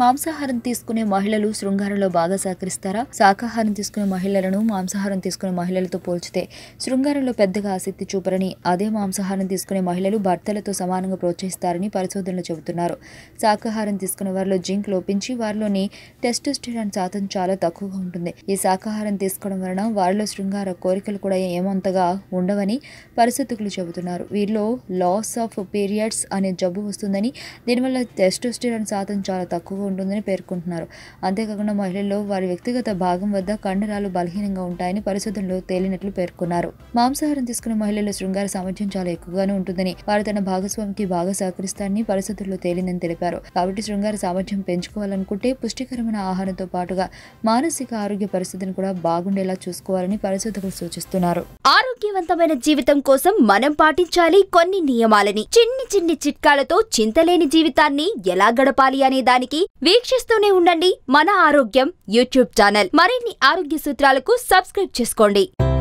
మాంసాహారం తీసుకునే మహిళలు శృంగారంలో బాగా సహకరిస్తారా శాకాహారం తీసుకునే మహిళలను మాంసాహారం తీసుకునే మహిళలతో పోల్చితే శృంగారంలో పెద్దగా ఆసక్తి చూపరని అదే మాంసాహారం తీసుకునే మహిళలు భర్తలతో సమానంగా ప్రోత్సహిస్తారని పరిశోధనలు చెబుతున్నారు శాకాహారం తీసుకునే వారిలో జింక్ లోపించి వారిలోని టెస్టోస్టిరాన్ శాతం చాలా తక్కువగా ఉంటుంది ఈ శాకాహారం తీసుకోవడం వలన వారిలో శృంగార కోరికలు కూడా ఏమంతగా ఉండవని పరిశోధకులు చెబుతున్నారు వీరిలో లాస్ ఆఫ్ పీరియడ్స్ అనే జబ్బు వస్తుందని దీనివల్ల టెస్టోస్టిరాన్ శాతం చాలా తక్కువగా ఉంటుందని పేర్కొంటున్నారు అంతేకాకుండా మహిళల్లో వారి వ్యక్తిగత భాగం వద్ద కండరాలు బలహీనంగా ఉంటాయని పరిశోధనలో తేలినట్లు పేర్కొన్నారు మాంసాహారం తీసుకునే మహిళల్లో శృంగార సామర్థ్యం చాలా ఎక్కువగానే ఉంటుందని వారు తన భాగస్వామికి బాగా సహకరిస్తారని పరిశోధనలో తేలిందని తెలిపారు కాబట్టి శృంగార సామర్థ్యం పెంచుకోవాలనుకుంటే పుష్టికరమైన ఆహారంతో పాటుగా మానసిక ఆరోగ్య పరిస్థితిని కూడా బాగుండేలా చూసుకోవాలని పరిశోధకులు సూచిస్తున్నారు ఆరోగ్యవంతమైన జీవితం కోసం మనం పాటించాలి కొన్ని నియమాలని చిన్ని చిన్ని చిట్కాలతో చింతలేని జీవితాన్ని ఎలా గడపాలి అనే దానికి వీక్షిస్తూనే ఉండండి మన ఆరోగ్యం యూట్యూబ్ ఛానల్ మరిన్ని ఆరోగ్య సూత్రాలకు సబ్స్క్రైబ్ చేసుకోండి